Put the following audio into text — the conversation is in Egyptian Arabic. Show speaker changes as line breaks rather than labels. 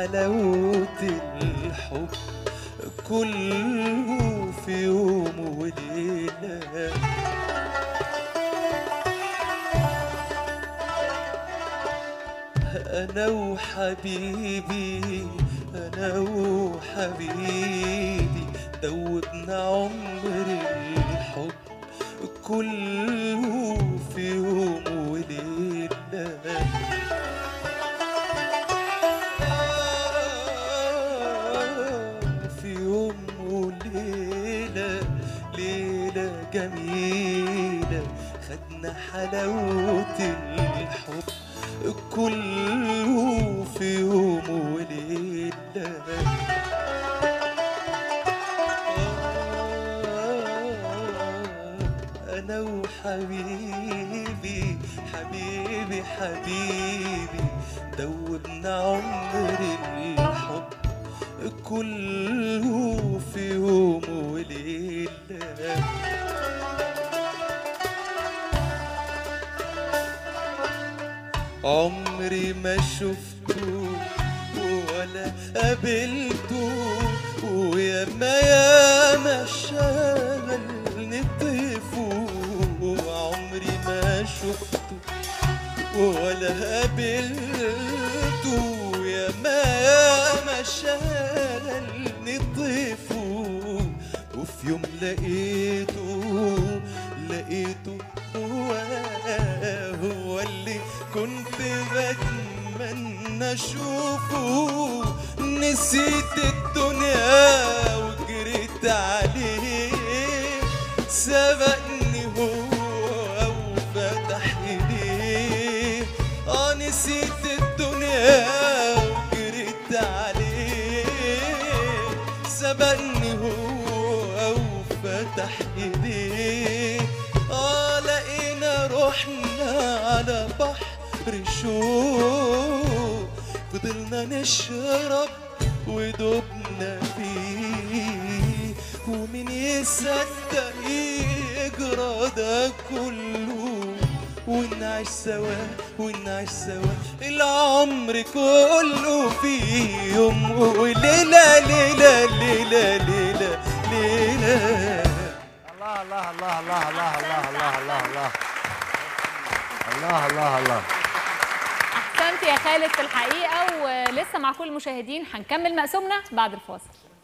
حلاوة الحب كله في يوم وليلة أنا وحبيبي أنا وحبيبي دوبنا عمر الحب كله في يوم وليلة في يوم وليلة ليلة جميلة خدنا حلاوة الحب كله في يوم وليلة أنا وحبيبي حبيبي حبيبي دوبنا عمر الحب كله في يوم وليلة عمري ما شفته ولا قابلته ويا ما يا ما شغلني طيفه عمري ما شفته ولا قابلته يا ما يا ما شغلني طيفه وفي يوم لقيته لقيته هو هو اللي كنت بتمنى اشوفه نسيت الدنيا وجريت عليه سبقني هو وفتح ايديه اه نسيت الدنيا وجريت عليه سبقني هو وفتح ايديه اه لقينا روحنا على بحر شوق فضلنا نشرب ودوبنا فيه ومين يصدق يجرى ده كله ونعيش سوا ونعيش سوا العمر كله في يوم وليلة ليلة ليلة ليلة ليلة
الله الله الله الله الله الله الله الله الله الله الله الله
احسنت يا خالد في الحقيقه ولسه مع كل المشاهدين هنكمل مقسومنا بعد الفاصل